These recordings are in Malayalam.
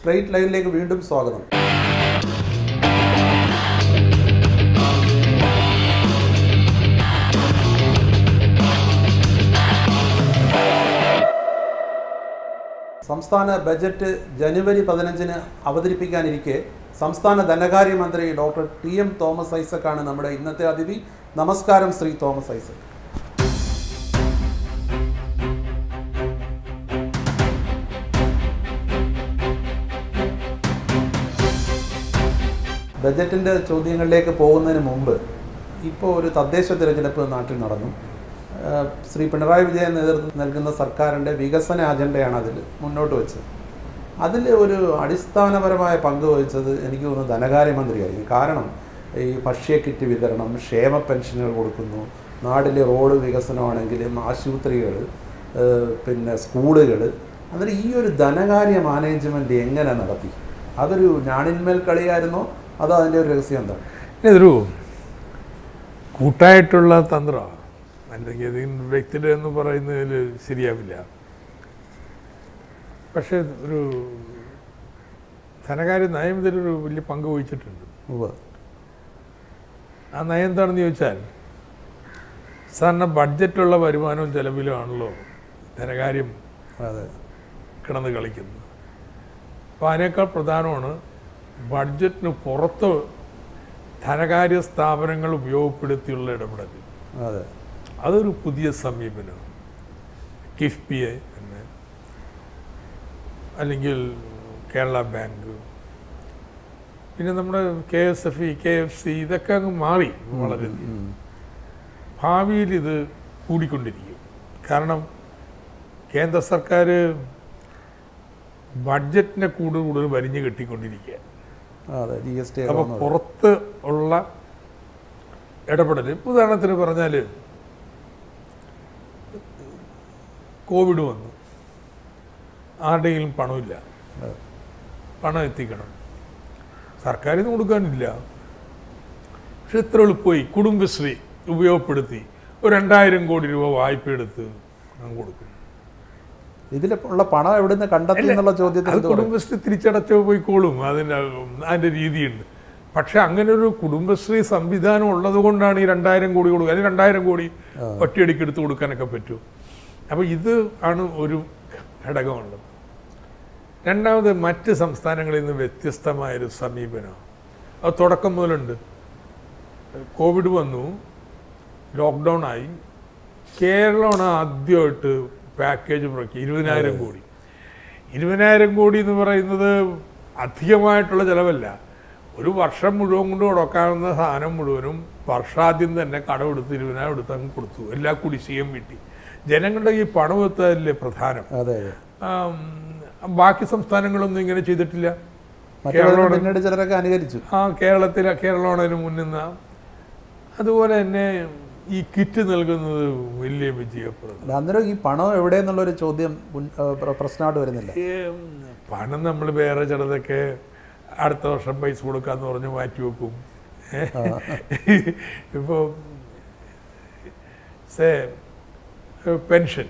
സ്ട്രെയിറ്റ് ലൈനിലേക്ക് വീണ്ടും സ്വാഗതം സംസ്ഥാന ബജറ്റ് ജനുവരി പതിനഞ്ചിന് അവതരിപ്പിക്കാനിരിക്കെ സംസ്ഥാന ധനകാര്യമന്ത്രി ഡോക്ടർ ടി എം തോമസ് ഐസക്കാണ് നമ്മുടെ ഇന്നത്തെ അതിഥി നമസ്കാരം ശ്രീ തോമസ് ഐസക് ബജറ്റിൻ്റെ ചോദ്യങ്ങളിലേക്ക് പോകുന്നതിന് മുമ്പ് ഇപ്പോൾ ഒരു തദ്ദേശ തിരഞ്ഞെടുപ്പ് നാട്ടിൽ നടന്നു ആഹ് ശ്രീ പിണറായി വിജയൻ നേതൃത്വം നൽകുന്ന സർക്കാരിൻ്റെ വികസന അജണ്ടയാണ് അതിൽ മുന്നോട്ട് വെച്ചത് അതിൽ ഒരു അടിസ്ഥാനപരമായ പങ്ക് വഹിച്ചത് എനിക്ക് തോന്നുന്നു ധനകാര്യമന്ത്രിയായിരിക്കും കാരണം ഈ ഭക്ഷ്യ കിറ്റ് വിതരണം ക്ഷേമ പെൻഷനുകൾ കൊടുക്കുന്നു നാട്ടിലെ റോഡ് വികസനമാണെങ്കിലും ആശുപത്രികൾ ഏഹ് പിന്നെ സ്കൂളുകൾ അതിന് ഈ ഒരു ധനകാര്യ മാനേജ്മെൻറ്റ് എങ്ങനെ നടത്തി അതൊരു ഞാണിന്മേൽ കളിയായിരുന്നോ അതോ അതിൻ്റെ ഒരു രഹസ്യം എന്താണ് ഇതൊരു കൂട്ടായിട്ടുള്ള തന്ത്രമാണ് അല്ലെങ്കിൽ ഏതെങ്കിലും വ്യക്തിയുടെ എന്ന് പറയുന്നതിൽ ശരിയാവില്ല പക്ഷേ ഒരു ധനകാര്യ നയം ഇതിലൊരു വലിയ പങ്ക് വഹിച്ചിട്ടുണ്ട് ഉവ്വ്. ആ നയം എന്താണെന്ന് ചോദിച്ചാൽ സാധാരണ ബഡ്ജറ്റുള്ള വരുമാനവും ചെലവിലും ആണല്ലോ ധനകാര്യം അതെ കിടന്ന് കളിക്കുന്നത് അപ്പോൾ അതിനേക്കാൾ പ്രധാനമാണ് ബഡ്ജറ്റിന് പുറത്ത് ധനകാര്യ സ്ഥാപനങ്ങൾ ഉപയോഗപ്പെടുത്തിയുള്ള ഇടപെടൽ അതെ അതൊരു പുതിയ സമീപനം കിഫ്ബിയെ തന്നെ അല്ലെങ്കിൽ കേരള ബാങ്ക് പിന്നെ നമ്മുടെ K S F E K F C ഇതൊക്കെ അങ്ങ് മാറി വളരെ ഉം. ഭാവിയിൽ ഇത് കൂടിക്കൊണ്ടിരിക്കും കാരണം കേന്ദ്ര സർക്കാർ ബഡ്ജറ്റിനെ കൂടുതൽ കൂടുതൽ വരിഞ്ഞു കെട്ടിക്കൊണ്ടിരിക്കുക അതെ ജി എസ് ടി അപ്പോൾ പുറത്ത് ഉള്ള ഇടപെടൽ ഇപ്പൊ ഉദാഹരണത്തിന് പറഞ്ഞാൽ കോവിഡ് വന്നു ആരുടെയെങ്കിലും പണമില്ല പണം എത്തിക്കണം സർക്കാരിൽ നിന്ന് കൊടുക്കാനില്ല പക്ഷെ ഇത്ര എളുപ്പമായി കുടുംബശ്രീ ഉപയോഗപ്പെടുത്തി ഒരു രണ്ടായിരം കോടി രൂപ വായ്പ എടുത്ത് അങ്ങ് കൊടുക്കും ഇതിലുള്ള പണം എവിടുന്ന് കണ്ടെത്തി എന്നുള്ള ചോദ്യത്തിന് അത് എന്ത് പറയും? കുടുംബശ്രീ തിരിച്ചടച്ചു പോയിക്കോളും അതിൻ്റെ അതിൻ്റെ രീതിയുണ്ട് പക്ഷെ അങ്ങനെ ഒരു കുടുംബശ്രീ സംവിധാനം ഉള്ളത് കൊണ്ടാണ് ഈ രണ്ടായിരം കോടി കൊടുക്കുക അതിന് രണ്ടായിരം കോടി ഒറ്റയടിക്ക് എടുത്ത് കൊടുക്കാനൊക്കെ പറ്റൂ അപ്പോൾ ഇത് ആണ് ഒരു ഘടകമുള്ളത് രണ്ടാമത് മറ്റ് സംസ്ഥാനങ്ങളിൽ നിന്ന് വ്യത്യസ്തമായൊരു സമീപനം അത് തുടക്കം മുതലുണ്ട് കോവിഡ് വന്നു ലോക്ക്ഡൗൺ ആയി കേരളമാണ് ആദ്യമായിട്ട് പാക്കേജ് പുറക്കി ഇരുപതിനായിരം കോടി ഇരുപതിനായിരം കോടി എന്ന് പറയുന്നത് അധികമായിട്ടുള്ള ചിലവല്ല ഒരു വർഷം മുഴുവൻ കൊണ്ട് കൊടുക്കാവുന്ന സാധനം മുഴുവനും വർഷാദ്യം തന്നെ കടമെടുത്ത് ഇരുപതിനായിരം എടുത്ത് അങ്ങ് കൊടുത്തു എല്ലാ കുടിശ്ശികയും കിട്ടി ജനങ്ങളുടെ ഈ പണം എത്തല്ലേ പ്രധാനം അതെ അതെ ആം, ബാക്കി സംസ്ഥാനങ്ങളൊന്നും ഇങ്ങനെ ചെയ്തിട്ടില്ല മറ്റുള്ളവർ പിന്നീട് ചിലരൊക്കെ അനുകരിച്ചു ആ കേരളത്തിലെ കേരളമാണ് അതിന് മുന്നിന്ന അതുപോലെ തന്നെ ഈ കിറ്റ് നൽകുന്നത് വലിയ വിജയപ്രദം അല്ല, അന്നേരം ഈ പണം എവിടെ എന്നുള്ളൊരു ചോദ്യം മുൻ- ഏ, പ്ര- പ്രശ്നമായിട്ട് വരുന്നില്ല ഈ പണം നമ്മൾ വേറെ ചിലതൊക്കെ അടുത്ത വർഷം പൈസ കൊടുക്കാന്ന് പറഞ്ഞ് മാറ്റി വെക്കും ഇപ്പോൾ സേ പെൻഷൻ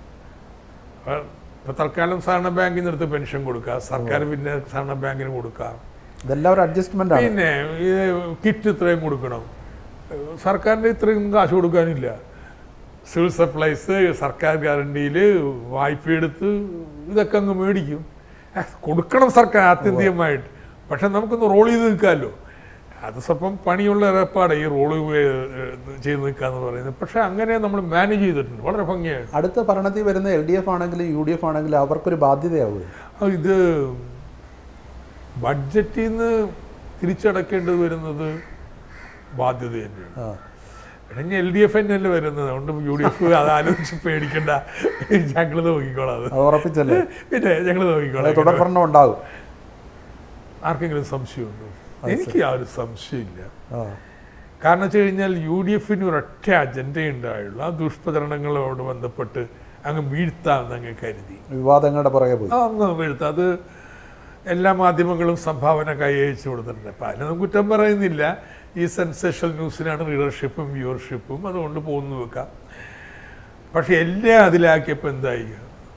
ഇപ്പൊ തൽക്കാലം സഹകരണ ബാങ്കിൽ നിന്ന് എടുത്ത് പെൻഷൻ കൊടുക്കുക സർക്കാർ പിന്നെ സഹകരണ ബാങ്കിന് കൊടുക്കാം ഇതെല്ലാം ഒരു അഡ്ജസ്റ്റ്മെന്റ് ആണ് പിന്നെ ഈ കിറ്റ് ഇത്രയും കൊടുക്കണം സർക്കാരിന് ഇത്രയും കാശ് കൊടുക്കാനില്ല സിവിൽ സപ്ലൈസ് സർക്കാർ ഗ്യാരണ്ടിയിൽ വായ്പ എടുത്ത് ഇതൊക്കെ അങ്ങ് മേടിക്കും ആ, കൊടുക്കണം സർക്കാർ ആത്യന്തികമായിട്ട് പക്ഷെ നമുക്കൊന്ന് റോൾ ചെയ്ത് നിൽക്കാമല്ലോ അത് സ്വപ്പം പണിയുള്ള ഏർപ്പാട് ഈ റോള് ചെയ്ത് നിൽക്കാന്ന് പറയുന്നത് പക്ഷെ അങ്ങനെ നമ്മൾ മാനേജ് ചെയ്തിട്ടുണ്ട് വളരെ ഭംഗിയായിട്ട് അടുത്ത ഭരണത്തിൽ വരുന്ന എൽ ഡി എഫ് ആണെങ്കിലും യു ഡി എഫ് ആണെങ്കിലും അവർക്കൊരു ബാധ്യതയാവുക ആ, ഇത് ബഡ്ജറ്റിൽ നിന്ന് തിരിച്ചടക്കേണ്ടത് വരുന്നത് ബാധ്യത തന്നെയാണ് ആ ഇനി എൽ ഡി എഫ് തന്നെയല്ലേ വരുന്നത് അതുകൊണ്ട് യു ഡി എഫ് അത് ആലോചിച്ച് പേടിക്കണ്ട ഞങ്ങൾ നോക്കിക്കോളാം അത് അത് ഉറപ്പിച്ചല്ലേ പിന്നെ ഞങ്ങൾ അത് നോക്കിക്കോളാം തുടർഭരണം ഉണ്ടാകും ആർക്കെങ്കിലും സംശയമുണ്ടോ എനിക്ക് ആ ഒരു സംശയമില്ല ആ കാരണം വെച്ച് കഴിഞ്ഞാൽ യു ഡി എഫിന് ഒരൊറ്റ അജണ്ട ഉണ്ടായുള്ളൂ ആ ദുഷ്പ്രചരണങ്ങളോട് ബന്ധപ്പെട്ട് അങ്ങ് വീഴ്ത്താമെന്ന് അങ്ങ് കരുതി വിവാദങ്ങളുടെ പുറകെ പോയി ആ, അങ്ങ് വീഴ്ത്താം അത് എല്ലാ മാധ്യമങ്ങളും സംഭാവന കൈയച്ചു കൊടുത്തിട്ടുണ്ട് അപ്പം അതിനൊന്നും കുറ്റം പറയുന്നില്ല ഈ സെൻസേഷണൽ ന്യൂസിനാണ് റീഡർഷിപ്പും വ്യൂവർഷിപ്പും അതുകൊണ്ട് പോകുന്നു വെക്കാം പക്ഷെ എല്ലാം അതിലാക്കിയപ്പോൾ എന്തായി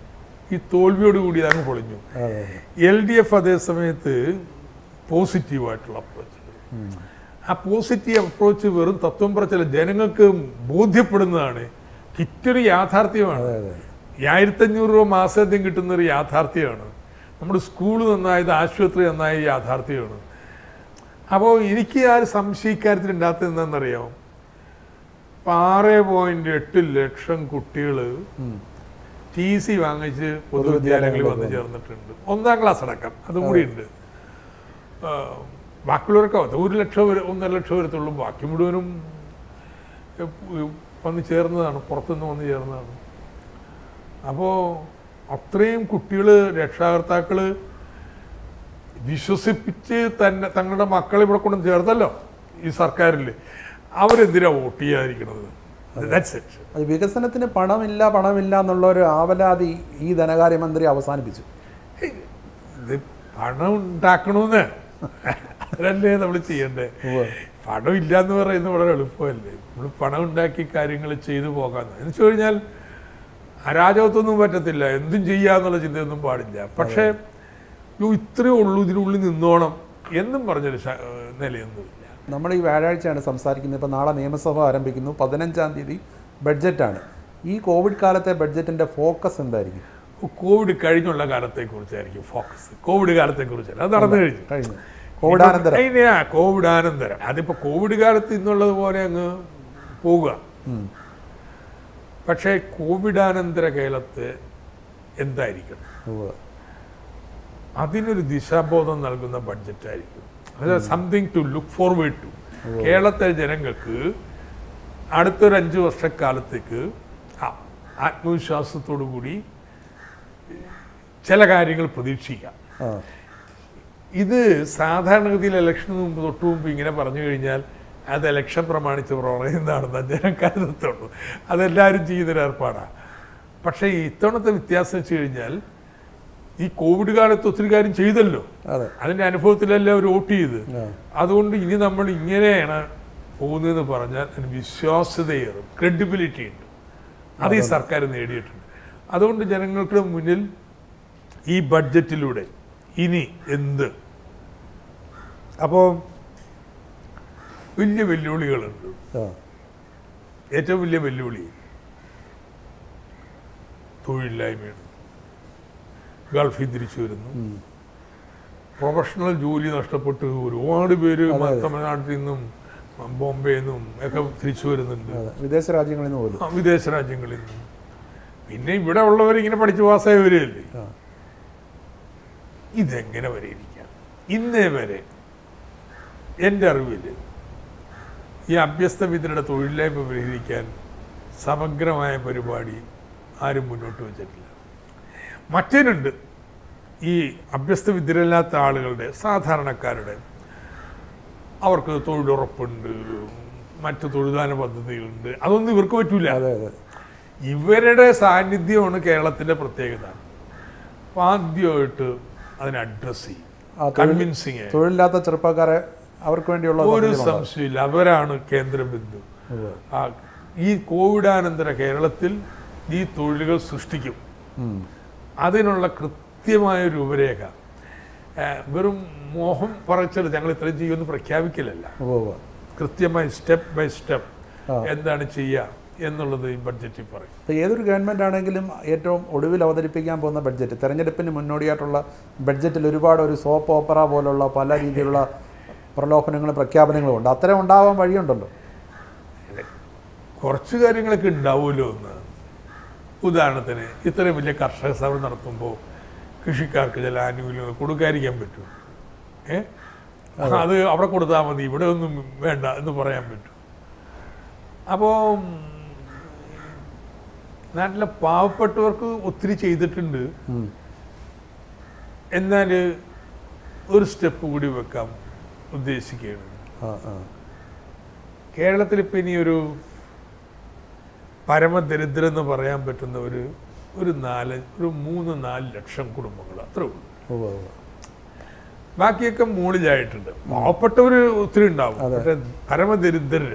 ഈ തോൽവിയോട് കൂടി അങ്ങ് പൊളിഞ്ഞു അതെ അതെ എൽ ഡി എഫ് അതേ സമയത്ത് പോസിറ്റീവായിട്ടുള്ള അപ്രോച്ച് ആ പോസിറ്റീവ് അപ്രോച്ച് വെറും തത്വം പറച്ചില്ല ജനങ്ങൾക്ക് ബോധ്യപ്പെടുന്നതാണ് കിറ്റൊരു യാഥാർത്ഥ്യമാണ് അതെ അതെ ഈ ആയിരത്തഞ്ഞൂറ് രൂപ മാസാദ്യം കിട്ടുന്ന ഒരു യാഥാർത്ഥ്യമാണ് നമ്മുടെ സ്കൂൾ നന്നായത് ആശുപത്രി നന്നായ യാഥാർത്ഥ്യമാണ് അപ്പോൾ എനിക്ക് ആ ഒരു സംശയിക്കാര്യത്തിൽ ഉണ്ടാകത്തത് എന്താണെന്നറിയാമോ ഇപ്പം ആറ് പോയിന്റ് എട്ട് ലക്ഷം കുട്ടികൾ ഉം. ടി സി വാങ്ങിച്ച് പൊതുവിദ്യാലയങ്ങളിൽ വന്ന് ചേർന്നിട്ടുണ്ട് ഒന്നാം ക്ലാസ് അടക്കം അതും കൂടി ഉണ്ട് ആ, ബാക്കിയുള്ളവർക്ക് അത് ഒരു ലക്ഷം വരെ ഒന്നര ലക്ഷം വരത്തുള്ളൂ ബാക്കി മുഴുവനും എ, വന്ന് ചേർന്നതാണ് പുറത്തുനിന്ന് വന്ന് ചേർന്നതാണ് അപ്പോൾ അത്രയും കുട്ടികൾ രക്ഷാകർത്താക്കൾ വിശ്വസിപ്പിച്ച് തന്നെ തങ്ങളുടെ മക്കളെ ഇവിടെ കൊണ്ട് ചേർത്തല്ലോ ഈ സർക്കാരിൽ അവരെന്തിനാ വോട്ട് ചെയ്യാതിരിക്കണത് ദാറ്റ്സ് ഇറ്റ് അത് വികസനത്തിന് പണമില്ല പണമില്ല എന്നുള്ള ഒരു ആവലാതി ഈ ധനകാര്യമന്ത്രി അവസാനിപ്പിച്ചു ഇത് പണം ഉണ്ടാക്കണമെന്ന് അതല്ലേ നമ്മൾ ചെയ്യണ്ടേ ഉവ്വ്. പണം ഇല്ല എന്ന് പറയുന്നത് വളരെ എളുപ്പമല്ലേ നമ്മൾ പണം ഉണ്ടാക്കി കാര്യങ്ങൾ ചെയ്തു പോകാന്ന് എന്ന് വെച്ച് കഴിഞ്ഞാൽ അരാജകത്വമൊന്നും പറ്റത്തില്ല എന്തും ചെയ്യാന്നുള്ള ചിന്തയൊന്നും പാടില്ല പക്ഷേ യോ ഇത്രയേ ഉള്ളൂ ഇതിനുള്ളിൽ നിന്നോണം എന്നും പറഞ്ഞൊരു ശ- നിലയൊന്നുമില്ല നമ്മൾ ഈ വ്യാഴാഴ്ചയാണ് സംസാരിക്കുന്നത് ഇപ്പോൾ നാളെ നിയമസഭ ആരംഭിക്കുന്നു പതിനഞ്ചാം തീയതി ബഡ്ജറ്റാണ് ഈ കോവിഡ് കാലത്തെ ബഡ്ജറ്റിന്റെ ഫോക്കസ് എന്തായിരിക്കും കോവിഡ് കഴിഞ്ഞുള്ള കാലത്തെക്കുറിച്ചായിരിക്കും ഫോക്കസ് കോവിഡ് കാലത്തെക്കുറിച്ചല്ല അത് നടന്നു കഴിഞ്ഞു കഴിഞ്ഞു കോവിഡാനന്തരം അതിനെ ആ കോവിഡാനന്തരം അതിപ്പോ കോവിഡ് കാലത്ത് ഇന്നുള്ളത് പോലെ അങ്ങ് പോവുക ഉം. പക്ഷേ കോവിഡാനന്തര കേരളത്ത് എന്തായിരിക്കണം ഉവ്വ്. അതിനൊരു ദിശാബോധം നൽകുന്ന ബഡ്ജറ്റായിരിക്കും അത് something to look forward to കേരളത്തിലെ ജനങ്ങൾക്ക് അടുത്തൊരു അഞ്ച് വർഷക്കാലത്തേക്ക് ആ- ആത്മവിശ്വാസത്തോടു കൂടി ചില കാര്യങ്ങൾ പ്രതീക്ഷിക്കാം ആ ഇത് സാധാരണഗതിയിൽ ഇലക്ഷന് മുമ്പ് തൊട്ട് മുമ്പ് ഇങ്ങനെ പറഞ്ഞു കഴിഞ്ഞാൽ അത് ഇലക്ഷൻ പ്രമാണിച്ച് പറയുന്നതാണെന്ന് ജനം കരുതത്തുള്ളൂ അതെല്ലാവരും ചെയ്യുന്നൊരു ഏർപ്പാടാണ് പക്ഷേ ഇത്തവണത്തെ വ്യത്യാസം വെച്ച് കഴിഞ്ഞാൽ ഈ കോവിഡ് കാലത്ത് ഒത്തിരി കാര്യം ചെയ്തല്ലോ അതെ അതിൻ്റെ അനുഭവത്തിലല്ലേ അവർ വോട്ട് ചെയ്ത് ആ. അതുകൊണ്ട് ഇനി നമ്മൾ ഇങ്ങനെയാണ് പോകുന്നതെന്ന് പറഞ്ഞാൽ അതിന് വിശ്വാസ്യതയേറും ക്രെഡിബിലിറ്റി ഉണ്ട് അത് ഈ സർക്കാർ നേടിയിട്ടുണ്ട് അതുകൊണ്ട് ജനങ്ങൾക്ക് മുന്നിൽ ഈ ബഡ്ജറ്റിലൂടെ ഇനി എന്ത് അപ്പോൾ വലിയ വെല്ലുവിളികളുണ്ട് ആ ഏറ്റവും വലിയ വെല്ലുവിളി തൊഴിലില്ലായ്മയാണ് ഗൾഫിൽ തിരിച്ചു വരുന്നു ഉം. പ്രൊഫഷണൽ ജോലി നഷ്ടപ്പെട്ട് ഒരുപാട് പേര് അതെ, അതെ. തമിഴ്നാട്ടിൽ നിന്നും ബോംബെയിൽ നിന്നും ഒക്കെ തിരിച്ചു വരുന്നുണ്ട് അതെ വിദേശ രാജ്യങ്ങളിൽ നിന്ന് പോലും ആ, വിദേശ രാജ്യങ്ങളിൽ നിന്നും പിന്നെ ഇവിടെ ഉള്ളവർ ഇങ്ങനെ പഠിച്ചു പാസ്സായി വരികയല്ലേ ആ ഇതെങ്ങനെ പരിഹരിക്കാം ഇന്നേ വരെ എൻ്റെ അറിവിൽ ഈ അഭ്യസ്ത വിദ്യരുടെ തൊഴിലില്ലായ്മ പരിഹരിക്കാൻ സമഗ്രമായ പരിപാടി ആരും മുന്നോട്ട് വെച്ചിട്ടില്ല മറ്റേനുണ്ട് ഈ അഭ്യസ്ത വിദ്യരല്ലാത്ത ആളുകളുടെ സാധാരണക്കാരുടെ അവർക്ക് തൊഴിലുറപ്പുണ്ട് മറ്റ് തൊഴിൽദാന പദ്ധതികളുണ്ട് അതൊന്നും ഇവർക്ക് പറ്റൂല അതെ അതെ ഇവരുടെ സാന്നിധ്യമാണ് കേരളത്തിന്റെ പ്രത്യേകത അപ്പൊ ആദ്യമായിട്ട് അതിനെ അഡ്രസ് ചെയ്യും ആ തൊഴിൽ കൺവിൻസിങ് തൊഴിലില്ലാത്ത ചെറുപ്പക്കാരെ അവർക്ക് വേണ്ടിയുള്ള ഒരു പദ്ധതികളുണ്ട്. സംശയമില്ല അവരാണ് കേന്ദ്ര ബിന്ദു ഉവ്വ്. ആ ഈ കോവിഡാനന്തര കേരളത്തിൽ ഈ തൊഴിലുകൾ സൃഷ്ടിക്കും ഉം. അതിനുള്ള കൃത്യമായ രൂപരേഖ ആ, വെറും മോഹം പറച്ചത് ഞങ്ങൾ ഇത്രയും ചെയ്യുമെന്ന് പ്രഖ്യാപിക്കലല്ല ഉവ്വ് ഉവ്വ്. കൃത്യമായി സ്റ്റെപ്പ് ബൈ സ്റ്റെപ്പ് ആ. എന്താണ് ചെയ്യുക എന്നുള്ളത് ഈ ബഡ്ജറ്റിൽ പറയും ഇപ്പോൾ ഏതൊരു ഗവൺമെൻറ് ആണെങ്കിലും ഏറ്റവും ഒടുവിൽ അവതരിപ്പിക്കാൻ പോകുന്ന ബഡ്ജറ്റ് തെരഞ്ഞെടുപ്പിന് മുന്നോടിയായിട്ടുള്ള ബഡ്ജറ്റിൽ ഒരുപാട് ഒരു സോപ്പ് ഓപ്പറ പോലുള്ള പല രീതിയിലുള്ള പ്രലോഭനങ്ങളും പ്രഖ്യാപനങ്ങളും ഉണ്ട് അത്തരം ഉണ്ടാവാൻ വഴിയുണ്ടല്ലോ കുറച്ച് കാര്യങ്ങളൊക്കെ ഉണ്ടാവുമല്ലോ എന്ന് ഉദാഹരണത്തിന് ഇത്രയും വലിയ കർഷക സമരം നടത്തുമ്പോൾ കൃഷിക്കാർക്ക് ചില ആനുകൂല്യങ്ങൾ കൊടുക്കാതിരിക്കാൻ പറ്റും ഏ അത് അവിടെ കൊടുത്താൽ മതി ഇവിടെ ഒന്നും വേണ്ട എന്ന് പറയാൻ പറ്റും അപ്പോൾ നാട്ടിലെ പാവപ്പെട്ടവർക്ക് ഒത്തിരി ചെയ്തിട്ടുണ്ട് ഉം. എന്നാൽ ഒരു സ്റ്റെപ്പ് കൂടി വെക്കാം ഉദ്ദേശിക്കുകയാണ് ആ ആ കേരളത്തിൽ ഇപ്പം ഇനി ഒരു പരമദരിദ്രം എന്ന് പറയാൻ പറ്റുന്ന ഒരു ഒരു നാല് ഒരു മൂന്ന് നാല് ലക്ഷം കുടുംബങ്ങൾ അത്രേ ഉള്ളൂ ഉവ്വ് ഉവ്വ്. ബാക്കിയൊക്കെ മുകളിലായിട്ടുണ്ട് പാവപ്പെട്ടവർ ഒത്തിരി ഉണ്ടാവും അതെ. പക്ഷെ പരമദരിദ്രര്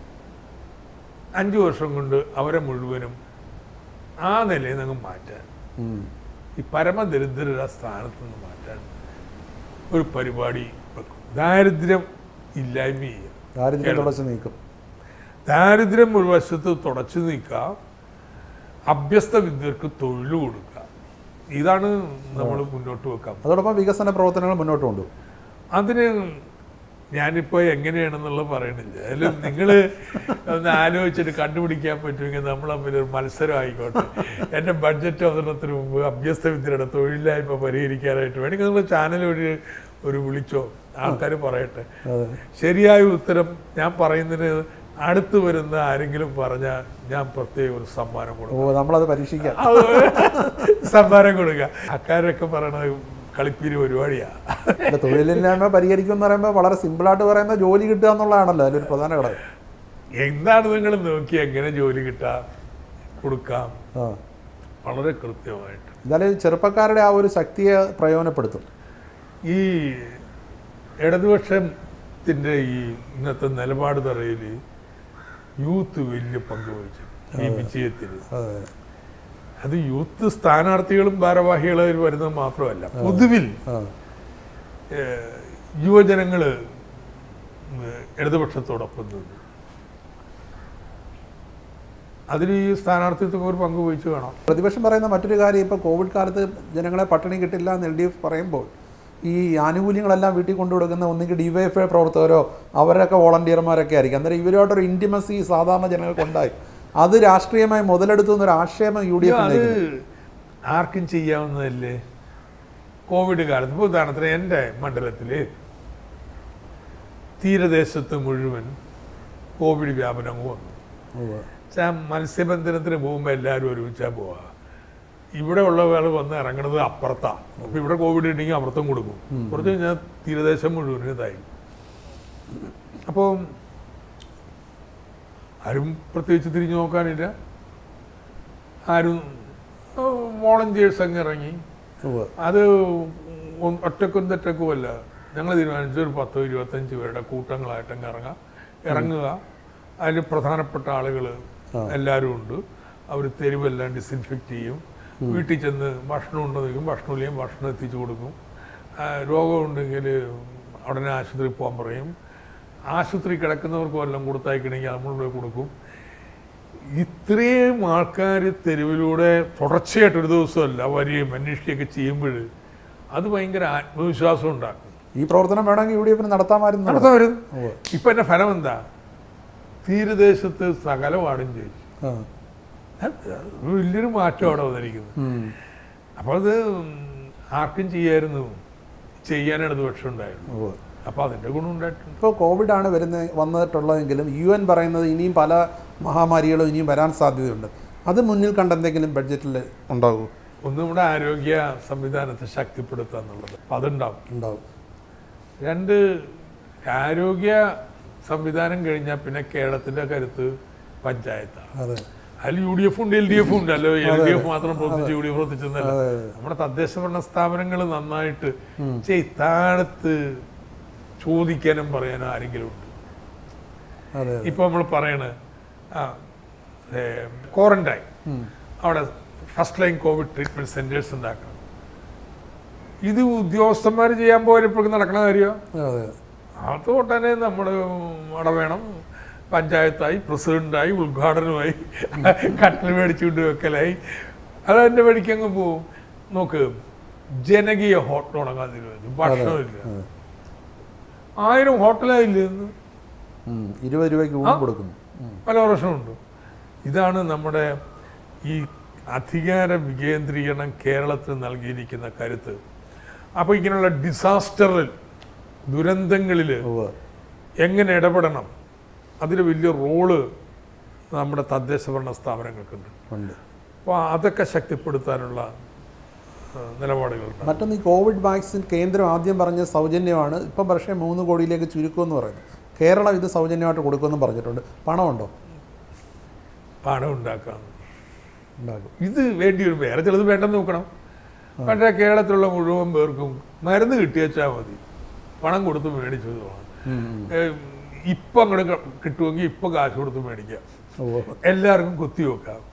അഞ്ചു വർഷം കൊണ്ട് അവരെ മുഴുവനും ആ നിലയിൽ നിന്ന് അങ്ങ് മാറ്റാൻ ഉം. ഈ പരമദരിദ്രര സ്ഥാനത്ത് നിന്ന് മാറ്റാൻ ഒരു പരിപാടി വെക്കും ദാരിദ്ര്യം ഇല്ലായ്മ ചെയ്യുക ദാരിദ്ര്യം തുടച്ച് നീക്കും ദാരിദ്ര്യം ഒരു വശത്ത് തുടച്ചു നീക്കാം അഭ്യസ്ത വിദ്യർക്ക് തൊഴിൽ കൊടുക്കുക ഇതാണ് നമ്മൾ മുന്നോട്ട് വെക്കാൻ അതോടൊപ്പം വികസന പ്രവർത്തനങ്ങൾ മുന്നോട്ട് കൊണ്ടുപോകും അതിന് ഞാനിപ്പോൾ എങ്ങനെയാണെന്നുള്ളത് പറയണില്ല അതിൽ നിങ്ങൾ ഒന്ന് ആലോചിച്ചിട്ട് കണ്ടുപിടിക്കാൻ പറ്റുമെങ്കിൽ നമ്മൾ തമ്മിൽ ഒരു മത്സരം ആയിക്കോട്ടെ എൻ്റെ ബഡ്ജറ്റ് അവതരണത്തിന് മുമ്പ് അഭ്യസ്ത വിദ്യയുടെ തൊഴിലില്ലായ്മ പരിഹരിക്കാനായിട്ട് വേണമെങ്കിൽ നിങ്ങൾ ചാനൽ വഴി ഒരു വിളിച്ചോ ആൾക്കാർ പറയട്ടെ അതെ ശരിയായ ഉത്തരം ഞാൻ പറയുന്നതിന് അടുത്ത് വരുന്ന ആരെങ്കിലും പറഞ്ഞാൽ ഞാൻ പ്രത്യേക ഒരു സമ്മാനം കൊടുക്കും ഓ നമ്മളത് പരീക്ഷിക്കാം അത് സമ്മാനം കൊടുക്കുക അക്കാരൊക്കെ പറയണത് കളിപ്പീര് പരിപാടിയാ അല്ല തൊഴിലില്ലായ്മ പരിഹരിക്കും എന്ന് പറയുമ്പോൾ വളരെ സിമ്പിളായിട്ട് പറയുന്ന ജോലി കിട്ടുക എന്നുള്ളതാണല്ലോ അതിലൊരു പ്രധാന ഘടകം എന്താണ് നിങ്ങൾ നോക്കി എങ്ങനെ ജോലി കിട്ടാം കൊടുക്കാം ആ വളരെ കൃത്യമായിട്ട് എന്തായാലും ചെറുപ്പക്കാരുടെ ആ ഒരു ശക്തിയെ പ്രയോജനപ്പെടുത്തും ഈ ഇടതുപക്ഷത്തിൻ്റെ ഈ ഇന്നത്തെ നിലപാട് തറയിൽ യൂത്ത് വലിയ പങ്ക് വഹിച്ചു ഈ വിജയത്തിൽ അതെ അത് യൂത്ത് സ്ഥാനാർത്ഥികളും ഭാരവാഹികളും വരുന്നത് മാത്രമല്ല പൊതുവിൽ ആ ഏഹ്, യുവജനങ്ങള് ഇടതുപക്ഷത്തോടൊപ്പം നിന്നു അതിൽ ഈ സ്ഥാനാർത്ഥിത്വം ഒരു പങ്ക് വഹിച്ചു കാണാം പ്രതിപക്ഷം പറയുന്ന മറ്റൊരു കാര്യം ഇപ്പോൾ കോവിഡ് കാലത്ത് ജനങ്ങളെ പട്ടിണി കിട്ടില്ല എന്ന് എൽ ഡി എഫ് പറയുമ്പോൾ ഈ ആനുകൂല്യങ്ങളെല്ലാം വീട്ടിൽ കൊണ്ടു കൊടുക്കുന്ന ഒന്നുകിൽ ഡിവൈഎഫ്ഐ പ്രവർത്തകരോ അവരൊക്കെ വോളണ്ടിയർമാരൊക്കെ ആയിരിക്കും അന്നേരം ഇവരോട്ടൊരു ഇൻറ്റിമസി സാധാരണ ജനങ്ങൾക്ക് ഉണ്ടായി അത് രാഷ്ട്രീയമായി മുതലെടുത്തു എന്നൊരു ആക്ഷേപം യു ഡി അത് എഫ് ആർക്കും ചെയ്യാവുന്നതല്ലേ കോവിഡ് കാലത്ത് ഇപ്പോൾ ഉദാഹരണത്തിന് എൻ്റെ മണ്ഡലത്തിൽ തീരദേശത്ത് മുഴുവൻ കോവിഡ് വ്യാപനം വന്നു വെച്ചാൽ മത്സ്യബന്ധനത്തിന് പോകുമ്പോൾ എല്ലാവരും ഒരുമിച്ചാൽ പോവാ ഇവിടെ ഉള്ളവർ വന്ന് ഇറങ്ങണത് അപ്പുറത്താണ് അപ്പോൾ ഇവിടെ കോവിഡ് ഉണ്ടെങ്കിൽ അമൃതം കൊടുക്കും കുറച്ച് കഴിഞ്ഞാൽ തീരദേശം മുഴുവൻ ഇതായി അപ്പോൾ ആരും പ്രത്യേകിച്ച് തിരിഞ്ഞു നോക്കാനില്ല ആരും വോളണ്ടിയേഴ്സ് അങ്ങ് ഇറങ്ങി അത് ഒ- ഒറ്റക്കും തെറ്റക്കുമല്ല ഞങ്ങൾ തീരുമാനിച്ചു ഒരു പത്തോ ഇരുപത്തഞ്ച് പേരുടെ കൂട്ടങ്ങളായിട്ട് അങ്ങ് ഇറങ്ങാം ഇറങ്ങുക അതിൽ പ്രധാനപ്പെട്ട ആളുകൾ എല്ലാവരും ഉണ്ട് അവർ തെരുവെല്ലാം ഡിസിൻഫെക്റ്റ് ചെയ്യും വീട്ടിൽ ചെന്ന് ഭക്ഷണം ഉണ്ടോ നോക്കും ഭക്ഷണം ഇല്ലെങ്കിൽ ഭക്ഷണം എത്തിച്ചു കൊടുക്കും ആ, രോഗമുണ്ടെങ്കിൽ ഉടനെ ആശുപത്രിയിൽ പോകാൻ പറയും ആശുപത്രി കിടക്കുന്നവർക്ക് വല്ലതും കൊടുത്തയക്കണമെങ്കിൽ നമ്മൾ ഇവിടെ കൊടുക്കും ഇത്രയും ആൾക്കാർ തെരുവിലൂടെ തുടർച്ചയായിട്ട് ഒരു ദിവസമല്ല വരികയും അന്വേഷിക്കുകയൊക്കെ ചെയ്യുമ്പോൾ അത് ഭയങ്കര ആത്മവിശ്വാസം ഉണ്ടാക്കും ഈ പ്രവർത്തനം വേണമെങ്കിൽ യു ഡി എഫിന് നടത്താമായിരുന്നു നടത്താൻ വരുന്നു ഇപ്പൊ എന്റെ ഫലം എന്താ തീരദേശത്ത് സകലപാടും ജയിച്ചു ആ. അത് വലിയൊരു മാറ്റം അവിടെ വന്നിരിക്കുന്നത് ഉം. അപ്പൊ അത് ആർക്കും ചെയ്യായിരുന്നു ചെയ്യാൻ ഇടതുപക്ഷം ഉണ്ടായിരുന്നു ഉവ്വ്. അപ്പൊ അതിന്റെ ഗുണം ഉണ്ടായിട്ടുണ്ട് ഇപ്പോൾ കോവിഡാണ് വരുന്ന വന്നിട്ടുള്ളതെങ്കിലും യു എൻ പറയുന്നത് ഇനിയും പല മഹാമാരികളും ഇനിയും വരാൻ സാധ്യതയുണ്ട് അത് മുന്നിൽ കണ്ടെന്തെങ്കിലും ബഡ്ജറ്റിൽ ഉണ്ടാകുമോ ഒന്ന് നമ്മുടെ ആരോഗ്യ സംവിധാനത്തെ ശക്തിപ്പെടുത്തുക എന്നുള്ളത് അപ്പൊ അതുണ്ടാവും ഉണ്ടാവും രണ്ട് ആരോഗ്യ സംവിധാനം കഴിഞ്ഞാൽ പിന്നെ കേരളത്തിന്റെ കരുത്ത് പഞ്ചായത്താണ് അതെ അതിൽ യു ഡി എഫ് ഉണ്ട് എൽ ഡി എഫ് ഉണ്ട് അല്ലോ എൽ ഡി എഫ് മാത്രം പ്രവർത്തിച്ച് യു ഡി എഫ് പ്രവർത്തിച്ചെന്നല്ല അതെ നമ്മുടെ തദ്ദേശ ഭരണ സ്ഥാപനങ്ങൾ നന്നായിട്ട് ചെയ് താഴത്ത് ചോദിക്കാനും പറയാനും ആരെങ്കിലും ഉണ്ട് അതെ ഇപ്പൊ നമ്മൾ പറയണ ക്വാറന്റൈൻ ഉം. അവിടെ first line covid treatment centres ഉണ്ടാക്കണം ഇത് ഉദ്യോഗസ്ഥന്മാർ ചെയ്യാൻ പോയപ്പോഴേക്കും നടക്കണ കാര്യമാണ് അതെ അതുകൊണ്ട് തന്നെ നമ്മൾ അവിടെ വേണം പഞ്ചായത്തായി പ്രസിഡന്റായി ഉദ്ഘാടനമായി കട്ടിൽ മേടിച്ചുകൊണ്ട് വെക്കലായി അതെൻ്റെ വഴിക്ക് അങ്ങ് പോവും നോക്ക് ജനകീയ ഹോട്ടൽ തുടങ്ങാൻ തീരുമാനിച്ചു ഭക്ഷണമില്ല അതെ. ആയിരം ഹോട്ടലായില്ല ഇന്ന് ഉം. ഇരുപത് രൂപയ്ക്ക് ഊൺ കൊടുക്കുന്നു ഉം. പല പ്രശ്നമുണ്ട് ഇതാണ് നമ്മുടെ ഈ അധികാര വികേന്ദ്രീകരണം കേരളത്തിന് നൽകിയിരിക്കുന്ന കരുത്ത് അപ്പോൾ ഇങ്ങനെയുള്ള ഡിസാസ്റ്ററിൽ ദുരന്തങ്ങളിൽ ഉവ്വ്. എങ്ങനെ ഇടപെടണം അതിൽ വലിയ റോള് നമ്മുടെ തദ്ദേശ ഭരണ സ്ഥാപനങ്ങൾക്കുണ്ട് ഉണ്ട് അപ്പോൾ അതൊക്കെ ശക്തിപ്പെടുത്താനുള്ള ആ, നിലപാടുകളുണ്ട് മറ്റൊന്ന് ഈ കോവിഡ് വാക്സിൻ കേന്ദ്രം ആദ്യം പറഞ്ഞ സൗജന്യമാണ് ഇപ്പം പക്ഷേ മൂന്ന് കോടിയിലേക്ക് ചുരുക്കുമെന്ന് പറയുന്നു കേരളം ഇത് സൗജന്യമായിട്ട് കൊടുക്കുമെന്നും പറഞ്ഞിട്ടുണ്ട് പണമുണ്ടോ പണം ഉണ്ടാക്കാം ഉണ്ടാകും ഇത് വേണ്ടി വരും വേറെ ചിലത് വേണ്ടെന്ന് നോക്കണം പക്ഷേ കേരളത്തിലുള്ള മുഴുവൻ പേർക്കും മരുന്ന് കിട്ടിയച്ചാൽ മതി പണം കൊടുത്ത് മേടിച്ചു പോകണം ഉം. ഇപ്പം അങ്ങോട്ട് കിട്ടുമെങ്കിൽ ഇപ്പം കാശ് കൊടുത്ത് മേടിക്കാം ഉവ്വ്. എല്ലാവർക്കും കുത്തിവെക്കാം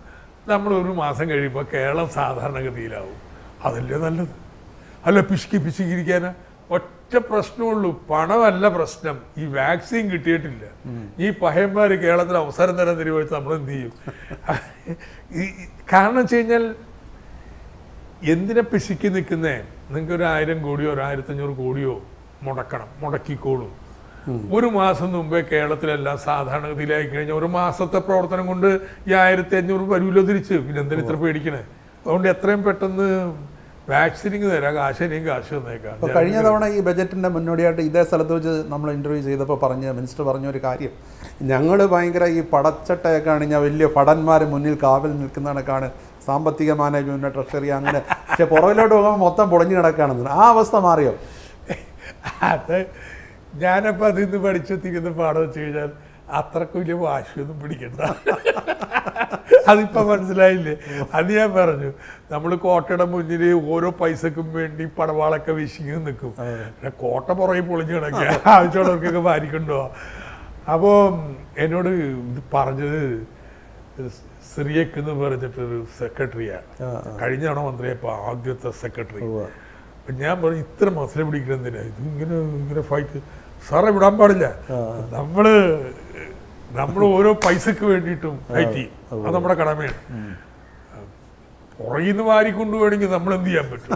നമ്മൾ ഒരു മാസം കഴിയുമ്പോൾ കേരളം സാധാരണഗതിയിലാവും അതല്ലേ നല്ലത് അല്ല പിശുക്കി പിശുക്കിയിരിക്കാനാ ഒറ്റ പ്രശ്നമുള്ളൂ പണമല്ല പ്രശ്നം ഈ വാക്സിൻ കിട്ടിയിട്ടില്ല ഈ പഹയന്മാർ കേരളത്തിൽ അവസരം തരാൻ തീരുമാനിച്ച് നമ്മൾ എന്ത് ചെയ്യും ഈ കാരണം വെച്ച് കഴിഞ്ഞാൽ എന്തിനെ പിശുക്കി നിൽക്കുന്നേ നിങ്ങൾക്ക് ഒരു ആയിരം കോടിയോ ഒരു ആയിരത്തഞ്ഞൂറ് കോടിയോ മുടക്കണം മുടക്കിക്കോളും ഒരു മാസം മുമ്പേ കേരളത്തിലെല്ലാം സാധാരണഗതിയിലായി കഴിഞ്ഞാൽ ഒരു മാസത്തെ പ്രവർത്തനം കൊണ്ട് ഈ ആയിരത്തി അഞ്ഞൂറ് വരൂല്ലോ തിരിച്ച് പിന്നെ എന്തിനാ ഇത്ര പേടിക്കണേ അതുകൊണ്ട് എത്രയും പെട്ടെന്ന് വാക്സിനിങ് തരാം കാശിനെയും കാശ് തന്നേക്കാം അപ്പോൾ കഴിഞ്ഞ തവണ ഈ ബജറ്റിൻ്റെ മുന്നോടിയായിട്ട് ഇതേ സ്ഥലത്ത് വെച്ച് നമ്മൾ ഇൻ്റർവ്യൂ ചെയ്തപ്പോൾ പറഞ്ഞ മിനിസ്റ്റർ പറഞ്ഞ ഒരു കാര്യം ഞങ്ങൾ ഭയങ്കര ഈ പടച്ചട്ടയൊക്കെ അണിഞ്ഞ വലിയ ഭടന്മാർ മുന്നിൽ കാവൽ നിൽക്കുന്ന കണക്കാണ് സാമ്പത്തിക മാനേജ്മെൻറ്റ് ട്രഷറി അങ്ങനെ പക്ഷെ പുറകിലോട്ട് പോകുമ്പോൾ മൊത്തം പൊളിഞ്ഞു കിടക്കുകയാണെന്ന് ആ അവസ്ഥ മാറിയോ അത് ഞാനപ്പോൾ അതിൽ നിന്ന് പഠിച്ചെത്തിക്കുന്ന പാഠം വെച്ച് കഴിഞ്ഞാൽ അത്രക്ക് വലിയ വാശിയൊന്നും പിടിക്കണ്ട അതിപ്പോ മനസ്സിലായില്ലേ അത് ഞാൻ പറഞ്ഞു നമ്മൾ കോട്ടയുടെ മുന്നിൽ ഓരോ പൈസക്കും വേണ്ടി പടവാളൊക്കെ വിശിങ്ങി നിൽക്കും പിന്നെ കോട്ട പുറകെ പൊളിഞ്ഞു കിടക്കുക ആവശ്യമുള്ളവർക്കൊക്കെ വാരിക്കൊണ്ടോ അപ്പോൾ എന്നോട് ഇത് പറഞ്ഞത് സിറിയക്ക് എന്ന് പറഞ്ഞിട്ടൊരു സെക്രട്ടറിയാണ് കഴിഞ്ഞ തവണ മന്ത്രിയപ്പോൾ ആദ്യത്തെ സെക്രട്ടറി ഉവ്വ. അപ്പൊ ഞാൻ പറഞ്ഞു ഇത്ര മസില പിടിക്കണം എന്തിനാ ഇത് ഇങ്ങനെ ഇങ്ങനെ ഫൈറ്റ് സാറെ വിടാൻ പാടില്ല നമ്മള് നമ്മൾ ഓരോ പൈസക്ക് വേണ്ടിയിട്ടും ഫൈറ്റ് ചെയ്യും അത് നമ്മുടെ കടമയാണ് പുറകിൽ നിന്ന് വാരിക്കൊണ്ട് വേണമെങ്കിൽ നമ്മൾ എന്ത് ചെയ്യാൻ പറ്റും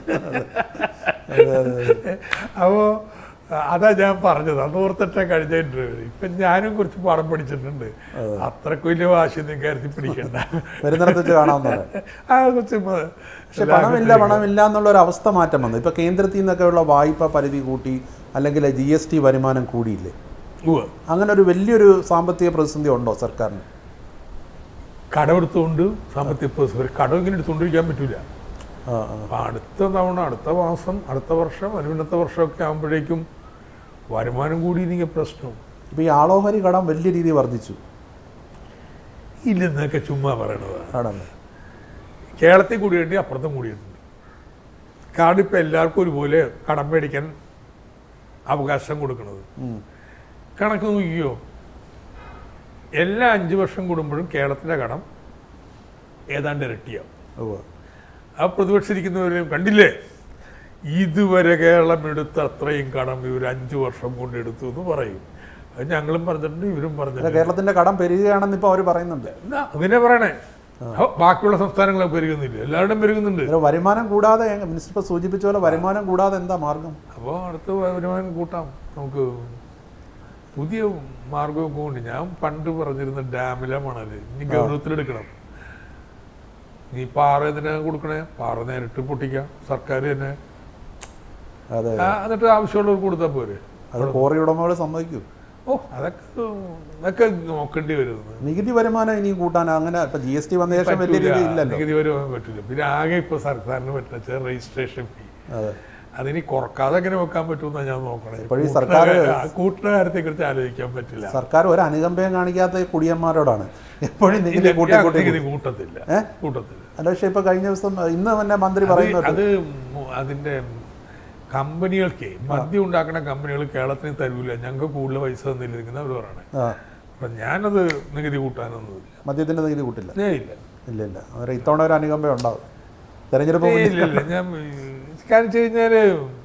അപ്പോ അതാ ഞാൻ പറഞ്ഞത് അത് ഓർത്തിട്ടാ കഴിഞ്ഞ ഇന്റർവ്യൂ ഇപ്പൊ ഞാനും കുറച്ച് പാഠം പഠിച്ചിട്ടുണ്ട് അത്രക്ക് വലിയ വാശിയൊന്നും കരുതി പിടിക്കണ്ട വരുന്നിടത്ത് വെച്ച് കാണാവുന്നതാണ് ആ കുറച്ച് മ- പക്ഷെ പണമില്ല പണമില്ല എന്നുള്ള ഒരു അവസ്ഥ മാറ്റം വന്നു ഇപ്പൊ കേന്ദ്രത്തിൽ നിന്നൊക്കെയുള്ള വായ്പ പരിധി കൂട്ടി അല്ലെങ്കിൽ ജി എസ് ടി വരുമാനം കൂടിയില്ലേ ഉവ്വ്. അങ്ങനെ ഒരു വലിയൊരു സാമ്പത്തിക പ്രതിസന്ധി ഉണ്ടോ സർക്കാരിന് കടമെടുത്തുകൊണ്ട് സാമ്പത്തിക പ്രതിസന്ധി ഒരു കടം ഇങ്ങനെ എടുത്തുകൊണ്ടിരിക്കാൻ പറ്റൂല ആ, ആ. അപ്പൊ അടുത്ത തവണ അടുത്ത മാസം അടുത്ത വർഷം അതിനടുത്ത വർഷമൊക്കെ ആകുമ്പോഴേക്കും വരുമാനം കൂടിയിരിക്കുക പ്രശ്നം ഇപ്പൊ ഈ ആളോഹരി കടം വലിയ രീതിയിൽ വർദ്ധിച്ചു ഇല്ലെന്നൊക്കെ ചുമ്മാ പറയണത് ആണല്ലേ കേരളത്തിൽ കൂടിയുണ്ട് അപ്പുറത്തും കൂടിയിട്ടുണ്ട് കാരണം ഇപ്പം എല്ലാവർക്കും ഒരുപോലെ കടം മേടിക്കാൻ അവകാശം കൊടുക്കുന്നത് ഉം. കണക്ക് നോക്കിയോ എല്ലാ അഞ്ച് വർഷം കൂടുമ്പോഴും കേരളത്തിലെ കടം ഏതാണ്ട് ഇരട്ടിയാവും ഉവ്വ്. ആ പ്രതിപക്ഷിരിക്കുന്നവരെയും കണ്ടില്ലേ ഇതുവരെ കേരളം എടുത്ത അത്രയും കടം ഇവർ അഞ്ചു വർഷം കൊണ്ട് എടുത്തു എന്ന് പറയും അത് ഞങ്ങളും പറഞ്ഞിട്ടുണ്ട് ഇവരും അല്ല പറഞ്ഞിട്ടുണ്ട് കേരളത്തിന്റെ കടം പെരുകയാണെന്ന് ഇപ്പൊ അവർ പറയുന്നുണ്ട് എന്നാ, അതിനെ പറയണേ ഹോ, ബാക്കിയുള്ള സംസ്ഥാനങ്ങളൊക്കെ പെരുകുന്നില്ല എല്ലാവരുടെയും പെരുകുന്നുണ്ട് ഇതിന് വരുമാനം കൂടാതെ എങ്ങ- മിനിസ്റ്റർ ഇപ്പൊ സൂചിപ്പിച്ച പോലെ വരുമാനം കൂടാതെ എന്താ മാർഗം അപ്പോൾ അടുത്ത വരുമാനം കൂട്ടാം നമുക്ക് പുതിയ മാർഗമൊക്കെ ഉണ്ട് ഞാൻ പണ്ട് പറഞ്ഞിരുന്ന ഡാമിലെ മണല് ഇനി ഗൗരവത്തിലെടുക്കണം നീ പാറ എന്തിനാ കൊടുക്കണേ പാറ നേരിട്ട് പൊട്ടിക്കാം സർക്കാർ തന്നെ അതെ ആ, എന്നിട്ട് ആവശ്യമുള്ളവർക്ക് കൊടുത്താൽ പോരെ അത് കോറി ഉടമകൾ സമ്മതിക്കൂ ഓ അതൊക്കെ അതൊക്കെ നോക്കേണ്ടി വരുന്നത് നികുതി വരുമാനം ഇനിയും കൂട്ടാൻ അങ്ങനെ ഇപ്പൊ ജി എസ് ടി വന്ന ശേഷം വലിയ പറ്റൂല. രീതി ഇല്ലല്ലോ നികുതി വരുവാൻ പറ്റില്ല പിന്നെ ആകെ ഇപ്പൊ സർക്കാരിന് പറ്റുന്ന രജിസ്ട്രേഷൻ ഫീ അതെ അതിനി കുറക്കാതെ എങ്ങനെ വെക്കാൻ പറ്റുമെന്നാണ് ഞാൻ നോക്കണേ ഇപ്പോഴീ സർക്കാര് കൂട്ടുന്ന കാര്യത്തെ കുറിച്ച് ആലോചിക്കാൻ പറ്റില്ല സർക്കാർ ഒരു അനുകമ്പയും കാണിക്കാത്ത കുടിയന്മാരോടാണ് എപ്പോഴും ഇല്ല, നികുതി കൂട്ടി ഞാൻ കൂട്ടി നികുതി കൂട്ടത്തില്ല ഏ? കൂട്ടത്തില്ല അല്ല പക്ഷെ ഇപ്പൊ കഴിഞ്ഞ ദിവസം ഇന്ന് തന്നെ മന്ത്രി അത് പറയുന്നത് അത് മു- അതിന്റെ കമ്പനികൾക്ക് മദ്യം ഉണ്ടാക്കുന്ന കമ്പനികൾ കേരളത്തിന് തരൂല ഞങ്ങൾക്ക് കൂടുതൽ പൈസ തന്നിരിക്കുന്ന അവർ പറയണേ ആ അപ്പൊ ഞാനത് നികുതി കൂട്ടാനൊന്നുമില്ല മദ്യത്തിന്റെ നികുതി കൂട്ടില്ല ഏ ഇല്ല ഇല്ല ഇല്ല അന്നേരം ഇത്തവണ ഒരു അനുകമ്പ ഉണ്ടാവും തെരഞ്ഞെടുപ്പ് ഏയ് മുന്നിൽ ഇല്ല ഇല്ല ഞാൻ കാരണം വെച്ച് കഴിഞ്ഞാല്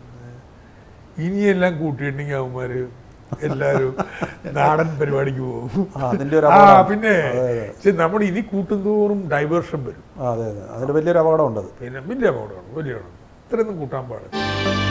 ഇനിയെല്ലാം കൂട്ടിയിട്ടുണ്ടെങ്കിൽ അവന്മാര് എല്ലാരും നാടൻ പരിപാടിക്ക് പോകും ആ, അതിന്റെ ഒരു ആ അപകടം പിന്നെ അതെ, അതെ. പക്ഷെ നമ്മൾ ഇനി കൂട്ടുന്തോറും ഡൈവേർഷൻ വരും ആ, അതെ അതെ അതിൽ വലിയൊരു അപകടം ഉണ്ട് പിന്നെ വലിയ അപകടമാണ് വലിയ അപകടം ഇത്രയൊന്നും കൂട്ടാൻ പാടില്ല